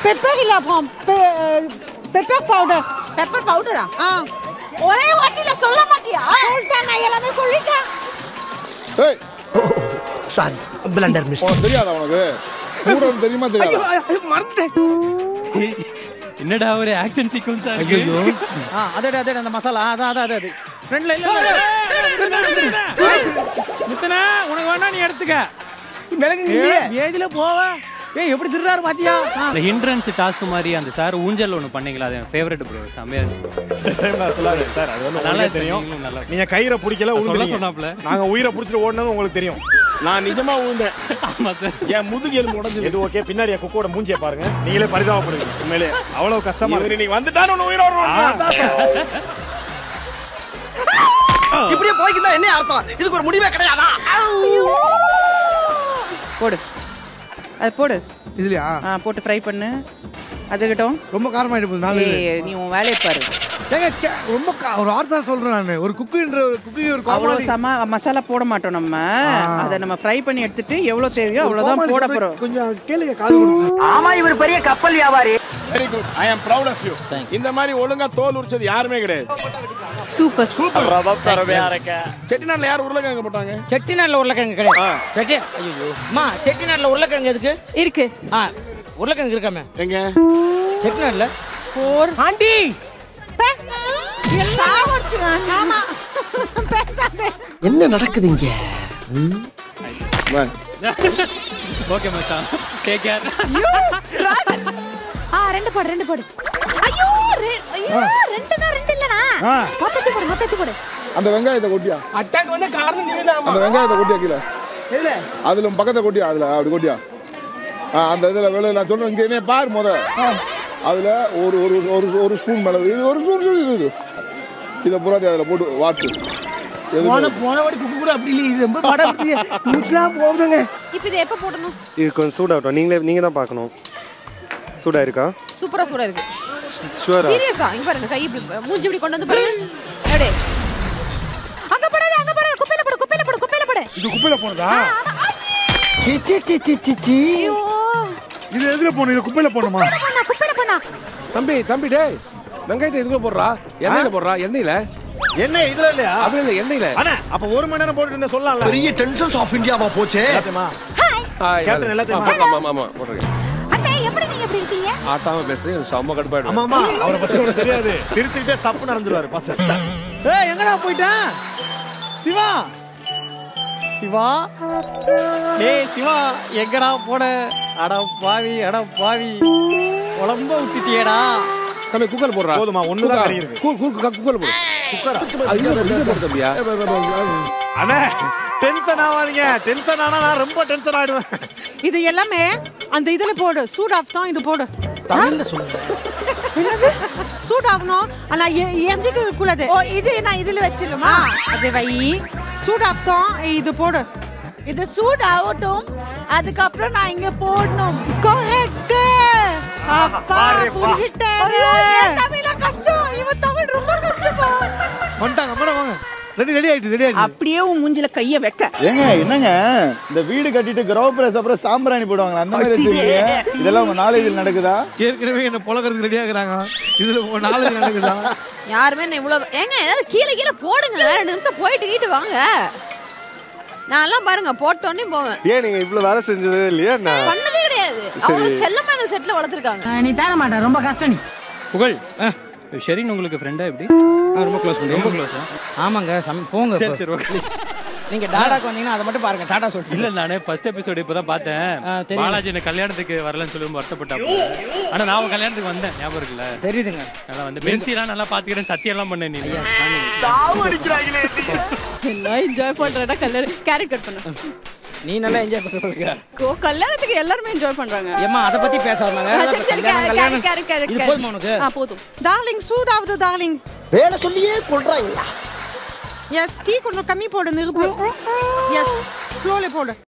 Pepper இல்ல அப்புறம் pepper powder pepper பவுடரா ஆ ஒரே வாட்டில சொல்ல மாட்டியா சொல்லிட்டேன் நான் எல்லாமே சொல்லிட்டேன் ஏய் சாரி பிளண்டர் மிஸ் உனக்கு தெரியாதா உனக்கு கூட தெரியுமா தெரியாதா மறந்துட்டேன் என்னடா ஒரு ஆக்ஷன் சீக்வன்ஸா இருக்கு ஆ அதே அதே அந்த மசாலா அதான் அதான் அதே ஃப்ரெண்ட்ல இல்ல முத்தனா உனக்கு வேணா நீ எடுத்துக்க ஏதில போவ ஏய் எப்படி திருறாரு பாத்தியா ஆ. இந்த ஹிண்ட்ரன்ஸ் டாஸ்க் மாதிரி அந்த சார் ஊஞ்சல் ஒன்று பண்ணீங்களா அது என் ஃபேவரட் ப்ரோ செம்மையா இருந்துச்சு நான் சொல்லாது சார் அது வந்து நல்லா உங்களுக்கே இருக்கு, தெரியும் நீங்களும் நல்லா நீங்க கயிறை பிடிக்கல சொல்ல உழுந்தீங்க சொன்னாப்ல. நாங்க உயிரை பிடிச்சிட்டு ஓடுனது உங்களுக்கு தெரியும் நான் நிஜமா உழுந்தேன் ஆமா சார் என் முதுகு எலும்பு உடஞ்சது இது ஓகே பின்னாடி என் குக்கோட மூஞ்சிய பாருங்க நீங்களே பரிதாபப்படுவீங்க உண்மையிலே அவ்வளவு கஷ்டமா இருக்கு நீங்க வந்துட்டாரு ஒண்ணு உயிரோட இப்படியே போய்க்குதா என்ன அர்த்தம் இதுக்கு ஒரு முடிவே கிடையாதா போடு அது போடு இதுலயா ஆ போட்டு ஃப்ரை பண்ணு அதுக்கிட்டும் ரொம்ப காரமாயிட்டு போகுது நாலு ஏய் நீ உன் வேலையை பாரு ஏங்க கே- ரொம்ப கா- ஒரு வார்த்தை சொல்றேன் நான் ஒரு குக்குன்ற ஒரு குக்கு ஒரு அவ்வளோ காமெடி சம மசாலா போட மாட்டோம் நம்ம அதை நம்ம ஃப்ரை பண்ணி எடுத்துட்டு எவ்வளவு தேவையோ அவ்வளவுதான் காமெடி போட சொல்றது போறோம் கொஞ்சம் கேளுங்க காது கொடுத்து ஆமா இவர் பெரிய கப்பல் வியாபாரி very good I am proud of you இந்த மாதிரி ஒழுங்கா தோல் உரிச்சது யாருமே கிடையாது சூப்பர் செட்டிநாட்டுல யார் உருளைக்கிழங்கு போட்டாங்க செட்டிநாட்டுல உருளைக்கிழங்கு கிடையாது செட்டி ஐயோ அம்மா செட்டிநாட்டுல உருளைக்கிழங்கு எதுக்கு இருக்கு ஆ உருளைக்கிழங்கு இருக்காமே எங்க செட்டிநாட்டுல ஃபோர் ஆண்டி ஆமா பேசாதே என்ன நடக்குது இங்க ஓகே மச்சான் டேக் கேர் ஆ ரெண்டு போடு ரெண்டு போடு ஐயோ ரெ- ஐயோ ரெண்டுனா ரெண்டு இல்லனா மொத்தத்தை போடு மொத்தத்தை போடு அந்த வெங்காயத்தை கொட்டியா அட்டாக் வந்து காரணம் நீதான் அந்த வெங்காயத்தை கொட்டியா கீழே அதுல பக்கத்தை கொட்டியா அதுல அப்படி கொட்டியா ஆ, அந்த இதுல வெளில நான் சொல்றேன் இங்க என்ன பாரு முத அதுல ஒரு ஒரு ஒரு ஒரு ஸ்பூன் மிளகு இது ஒரு ஸ்பூன் இருக்கு இதை பூராத்தி அதுல போட்டு வாட்டு எதுவுமே போன போன வாட்டி குக்கு கூட அப்படி இல்லை இது ரொம்ப படம் வீட்டுலாம் போகுதுங்க இப்போ இதை எப்போ போடணும் இது கொஞ்சம் சூடாகட்டும் நீங்களே நீங்க தான் பார்க்கணும் சூடா இருக்கா சூப்பரா சூடா இருக்கு ஷுவரா சீரியஸா இங்க பாருங்க கை இப்படி மூஞ்சி இப்படி கொண்டு வந்து பாருங்க எடே அங்க போடாத அங்க போடாத குப்பையில போடு குப்பையில போடு குப்பையில போடு இது குப்பையில போனதா சி சி சி சி சி சி ஐயோ இது எதுல போகணும் இது குப்பையில போகணுமா குப்பையில பண்ணா குப்பையில பண்ணா தம்பி தம்பி டேய் வெங்காயத்தை இதுக்குள்ள போடுறா எண்ணெயில போடுறா எண்ணெயில என்ன இதுல இல்லையா அதுல இல்ல எண்ணெயில அண்ணா அப்ப ஒரு மணி நேரம் போட்டுட்டு இருந்தா சொல்லலாம்ல பெரிய டென்ஷன்ஸ் ஆஃப் இந்தியாவா போச்சே எல்லாத்தையுமா ஹாய், கேப்டன் எல்லாத்தையும் ஆமா, ஆமா ஆமா ஆமா போடுறேன் அண்ணே எப்படி நீங்க இப்படி இருக்கீங்க ஆட்டாம பேசு எனக்கு செம்ம கடுப்பாயிடும் ஆமா ஆமா அவரை பத்தி உனக்கு தெரியாது சிரிச்சுக்கிட்டே தப்பு நடந்துருவாரு பசங்க ஏய் எங்கடா போயிட்டான் சிவா சிவா டேய் சிவா எங்கடா போட அட பாவி அட பாவி உடம்ப விட்டுட்டியேடா தம்பி குக்கர் போடுறா போதுமா, ஒண்ணுதான் கறி இருக்கு. கூ- கூ- கூ- குக்கர் போடு குக்கரா அது இங்க போடு, இங்க போடு தம்பியா அண்ணா டென்ஷன் ஆகாதீங்க டென்ஷன் ஆனா நான் ரொம்ப டென்ஷன் ஆயிடுவேன் இது எல்லாமே அந்த இதுல போடு சூட் ஆஃப் தான் இது போடு தமிழ்ல சொல்லுங்க என்னது சூட் ஆகணும் ஆனா எஞ்சிக்க கூடாது ஓ இது நான் இதுல வச்சிருமா அது வை சூட் ஆஃப் தான் இது போடு இது சூட் ஆகட்டும் அதுக்கப்புறம் நான் இங்க போடணும் கரெக்ட் அப்பா புரிஞ்சிட்டாரு தமிழ கஷ்டம் இவன் தமிழ் ரொம்ப கஷ்டமா வந்துட்டாங்க மேடம் வாங்க ரெடி ரெடி ஆயிட்டு ரெடி ஆயிட்டு அப்படியே உன் மூஞ்சில கைய வைக்க ஏங்க என்னங்க இந்த வீடு கட்டிட்டு கிரௌ பிரஸ் அப்புறம் சாம்பிராணி போடுவாங்க அந்த மாதிரி வச்சிருக்கீங்க இதெல்லாம் உங்க நாலேஜில் நடக்குதா ஏற்கனவே என்ன பொழக்கிறதுக்கு ரெடி ஆகுறாங்க இதுல உங்க நாலேஜ் நடக்குதா யாருமே என்ன இவ்வளவு ஏங்க ஏதாவது கீழே கீழே போடுங்க ரெண்டு நிமிஷம் போயிட்டு கீட்டு வாங்க நான்லாம் பாருங்க போட்டோன்னே போவேன் ஏன் நீங்க இவ்வளவு வேலை செஞ்சதே இல்லையா நான் பண்ணதே கிடையாது அவ்வளவு செல்லமா இந்த செட்ல வளர்த்துருக்காங்க நீ தர மாட்ட ரொம்ப கஷ்டம் நீ புகழ் ஷெரின் உங்களுக்கு ஃப்ரெண்டா எப்படி ரொம்ப க்ளோஸ் ரொம்ப க்ளோஸ் ஆமாங்க சம் போங்க சரி இப்போ. சரி ஓகே நீங்க டாடாக்கு வந்தீங்கன்னா அதை மட்டும் பாருங்க டாடா சொல்லிட்டு இல்ல நானே ஃபர்ஸ்ட் எபிசோட் இப்பதான் பார்த்தேன் ஆ, தெரியும். பாலாஜி என்ன கல்யாணத்துக்கு வரலன்னு சொல்லி ரொம்ப வருத்தப்பட்டாங்க ஆனா நான் அவன் கல்யாணத்துக்கு வந்தேன் ஞாபகம் இருக்குல்ல தெரியுதுங்க நல்லா வந்து பென்சி எல்லாம் நல்லா பாத்துக்கிறேன் சத்தியம் எல்லாம் பண்ணேன் நீ எல்லாம் என்ஜாய் பண்றேன்னா கல்யாணம் கேரட் கட் பண்ண நீ நல்லா என்ஜாய் பண்ணுங்க ஓ கல்யாணத்துக்கு எல்லாருமே என்ஜாய் பண்றாங்க ஏமா அதை பத்தி பேசாம வேற ஆ, சரி, சரி, கல்யாணம், கேரட், கல்யாணம். கேரட், கேரட், இது கேரட். போதுமா உனக்கு ஆ போதும் டார்லிங் சூடாவது டார்லிங் வேலை சொல்லியே கொள்றாங்க எஸ் டீ கொஞ்சம் கம்மி போடு நிருப்பு எஸ் ஸ்லோலி போடு